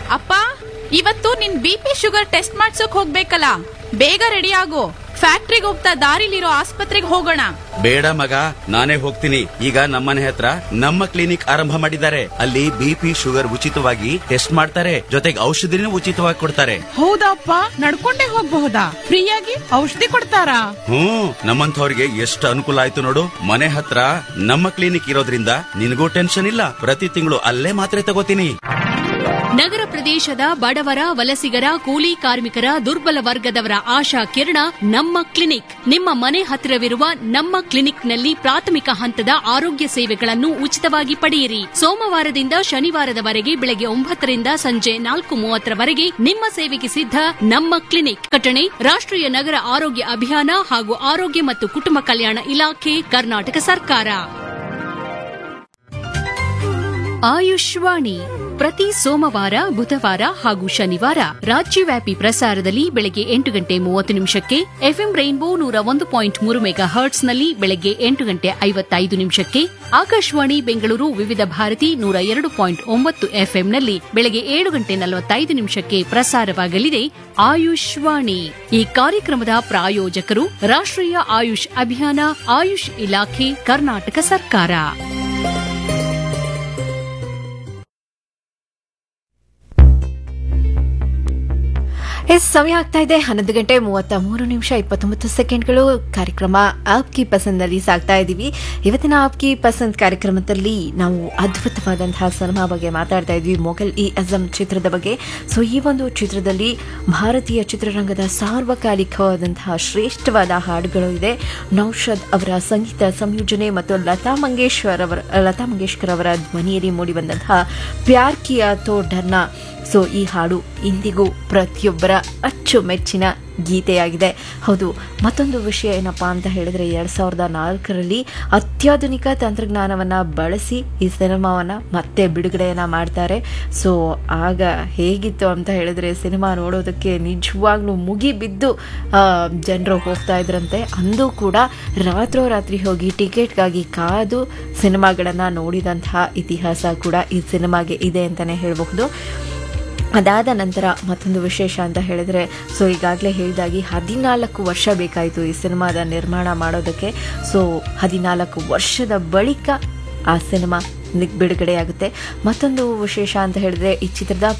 ಅಪ್ಪ ಇವತ್ತು ನಿನ್ ಬಿ ಪಿ ಶುಗರ್ ಟೆಸ್ಟ್ ಮಾಡ್ಸೋಕ್ ಹೋಗ್ಬೇಕಲ್ಲ ಬೇಗ ರೆಡಿ ಆಗು ಫ್ಯಾಕ್ಟ್ರಿಗೆ ಹೋಗ್ತಾ ದಾರಿಲಿರೋ ಆಸ್ಪತ್ರೆಗೆ ಹೋಗೋಣ ಬೇಡ ಮಗ ನಾನೇ ಹೋಗ್ತೀನಿ ಈಗ ನಮ್ಮನೆ ಹತ್ರ ನಮ್ಮ ಕ್ಲಿನಿಕ್ ಆರಂಭ ಮಾಡಿದ್ದಾರೆ ಅಲ್ಲಿ ಬಿಪಿ ಶುಗರ್ ಉಚಿತವಾಗಿ ಟೆಸ್ಟ್ ಮಾಡ್ತಾರೆ ಜೊತೆಗೆ ಔಷಧಿನೂ ಉಚಿತವಾಗಿ ಕೊಡ್ತಾರೆ ಹೌದಪ್ಪ ನಡ್ಕೊಂಡೇ ಹೋಗ್ಬಹುದಾ ಫ್ರೀಯಾಗಿ ಔಷಧಿ ಕೊಡ್ತಾರಾ ಹ್ಮ್ ನಮ್ಮಂಥವ್ರಿಗೆ ಎಷ್ಟು ಅನುಕೂಲ ಆಯ್ತು ನೋಡು ಮನೆ ಹತ್ರ ನಮ್ಮ ಕ್ಲಿನಿಕ್ ಇರೋದ್ರಿಂದ ನಿನಗೂ ಟೆನ್ಷನ್ ಇಲ್ಲ ಪ್ರತಿ ತಿಂಗಳು ಅಲ್ಲೇ ಮಾತ್ರೆ ತಗೋತೀನಿ ನಗರ ಪ್ರದೇಶದ ಬಡವರ ವಲಸಿಗರ ಕೂಲಿ ಕಾರ್ಮಿಕರ ದುರ್ಬಲ ವರ್ಗದವರ ಆಶಾ ಕಿರಣ ನಮ್ಮ ಕ್ಲಿನಿಕ್ ನಿಮ್ಮ ಮನೆ ಹತ್ತಿರವಿರುವ ನಮ್ಮ ಕ್ಲಿನಿಕ್ನಲ್ಲಿ ಪ್ರಾಥಮಿಕ ಹಂತದ ಆರೋಗ್ಯ ಸೇವೆಗಳನ್ನು ಉಚಿತವಾಗಿ ಪಡೆಯಿರಿ ಸೋಮವಾರದಿಂದ ಶನಿವಾರದವರೆಗೆ ಬೆಳಗ್ಗೆ ಒಂಬತ್ತರಿಂದ ಸಂಜೆ ನಾಲ್ಕು ಮೂವತ್ತರವರೆಗೆ ನಿಮ್ಮ ಸೇವೆಗೆ ಸಿದ್ಧ ನಮ್ಮ ಕ್ಲಿನಿಕ್ ಕಟಣೆ ರಾಷ್ಟ್ರೀಯ ನಗರ ಆರೋಗ್ಯ ಅಭಿಯಾನ ಹಾಗೂ ಆರೋಗ್ಯ ಮತ್ತು ಕುಟುಂಬ ಕಲ್ಯಾಣ ಇಲಾಖೆ ಕರ್ನಾಟಕ ಸರ್ಕಾರ ಆಯುಷ್ವಾಣಿ ಪ್ರತಿ ಸೋಮವಾರ ಬುಧವಾರ ಹಾಗೂ ಶನಿವಾರ ರಾಜ್ಯವ್ಯಾಪಿ ಪ್ರಸಾರದಲ್ಲಿ ಬೆಳಗ್ಗೆ ಎಂಟು ಗಂಟೆ ಮೂವತ್ತು ನಿಮಿಷಕ್ಕೆ ಎಫ್ಎಂ ರೈನ್ಬೋ ನೂರ ಒಂದು ಪಾಯಿಂಟ್ ಮೂರು ಮೆಗಾ ಹರ್ಟ್ಸ್ನಲ್ಲಿ ಬೆಳಗ್ಗೆ ಎಂಟು ಗಂಟೆ ಐವತ್ತೈದು ನಿಮಿಷಕ್ಕೆ ಆಕಾಶವಾಣಿ ಬೆಂಗಳೂರು ವಿವಿಧ ಭಾರತಿ ನೂರ ಎರಡು ಪಾಯಿಂಟ್ ಒಂಬತ್ತು ಎಫ್ಎಂನಲ್ಲಿ ಬೆಳಗ್ಗೆ ಏಳು ಗಂಟೆ ನಲವತ್ತೈದು ನಿಮಿಷಕ್ಕೆ ಪ್ರಸಾರವಾಗಲಿದೆ ಆಯುಷ್ವಾಣಿ ಈ ಕಾರ್ಯಕ್ರಮದ ಪ್ರಾಯೋಜಕರು ರಾಷ್ಟ್ರೀಯ ಆಯುಷ್ ಅಭಿಯಾನ ಆಯುಷ್ ಇಲಾಖೆ ಕರ್ನಾಟಕ ಸರ್ಕಾರ ಎಸ್ ಸಮಯ ಆಗ್ತಾ ಇದೆ ಹನ್ನೊಂದು ಗಂಟೆ ಮೂವತ್ತ ಮೂರು ನಿಮಿಷ ಇಪ್ಪತ್ತೊಂಬತ್ತು ಸೆಕೆಂಡ್ಗಳು ಕಾರ್ಯಕ್ರಮ ಆಪ್ ಕಿ ಪಸಂದಲ್ಲಿ ಸಾಗ್ತಾ ಇದ್ದೀವಿ ಇವತ್ತಿನ ಆಪ್ ಕಿ ಪಸಂದ್ ಕಾರ್ಯಕ್ರಮದಲ್ಲಿ ನಾವು ಅದ್ಭುತವಾದಂತಹ ಸಿನಿಮಾ ಬಗ್ಗೆ ಮಾತಾಡ್ತಾ ಇದ್ವಿ ಮೊಘಲ್ ಇ ಅಜಂ ಚಿತ್ರದ ಬಗ್ಗೆ ಸೊ ಈ ಒಂದು ಚಿತ್ರದಲ್ಲಿ ಭಾರತೀಯ ಚಿತ್ರರಂಗದ ಸಾರ್ವಕಾಲಿಕವಾದಂತಹ ಶ್ರೇಷ್ಠವಾದ ಹಾಡುಗಳು ಇದೆ ನೌಷದ್ ಅವರ ಸಂಗೀತ ಸಂಯೋಜನೆ ಮತ್ತು ಲತಾ ಮಂಗೇಶ್ವರ್ ಅವರ ಲತಾ ಮಂಗೇಶ್ಕರ್ ಅವರ ಧ್ವನಿಯಲ್ಲಿ ಮೂಡಿಬಂದಂತಹ ಪ್ಯಾರ್ ಕಿಯಾ ತೋ ಡರ್ನಾ ಸೊ ಈ ಹಾಡು ಇಂದಿಗೂ ಪ್ರತಿಯೊಬ್ಬರ ಅಚ್ಚುಮೆಚ್ಚಿನ ಗೀತೆಯಾಗಿದೆ ಹೌದು ಮತ್ತೊಂದು ವಿಷಯ ಏನಪ್ಪಾ ಅಂತ ಹೇಳಿದ್ರೆ ಎರಡ್ ಸಾವಿರದ ನಾಲ್ಕರಲ್ಲಿ ಅತ್ಯಾಧುನಿಕ ತಂತ್ರಜ್ಞಾನವನ್ನ ಬಳಸಿ ಈ ಸಿನಿಮಾವನ್ನ ಮತ್ತೆ ಬಿಡುಗಡೆಯನ್ನ ಮಾಡ್ತಾರೆ ಸೊ ಆಗ ಹೇಗಿತ್ತು ಅಂತ ಹೇಳಿದ್ರೆ ಸಿನಿಮಾ ನೋಡೋದಕ್ಕೆ ನಿಜವಾಗ್ಲೂ ಮುಗಿ ಬಿದ್ದು ಜನರು ಹೋಗ್ತಾ ಇದ್ರಂತೆ ಅಂದು ಕೂಡ ರಾತ್ರೋರಾತ್ರಿ ಹೋಗಿ ಟಿಕೆಟ್ಗಾಗಿ ಕಾದು ಸಿನಿಮಾಗಳನ್ನು ನೋಡಿದಂತಹ ಇತಿಹಾಸ ಕೂಡ ಈ ಸಿನಿಮಾಗೆ ಇದೆ ಅಂತಲೇ ಹೇಳಬಹುದು ಅದಾದ ನಂತರ ಮತ್ತೊಂದು ವಿಶೇಷ ಅಂತ ಹೇಳಿದ್ರೆ ಸೊ ಈಗಾಗಲೇ ಹೇಳಿದಾಗಿ ಹದಿನಾಲ್ಕು ವರ್ಷ ಬೇಕಾಯಿತು ಈ ಸಿನಿಮಾದ ನಿರ್ಮಾಣ ಮಾಡೋದಕ್ಕೆ ಸೊ ಹದಿನಾಲ್ಕು ವರ್ಷದ ಬಳಿಕ ಆ ಸಿನಿಮಾ ಬಿಡುಗಡೆಯಾಗುತ್ತೆ ಮತ್ತೊಂದು ವಿಶೇಷ ಅಂತ ಹೇಳಿದ್ರೆ ಈ ಚಿತ್ರದ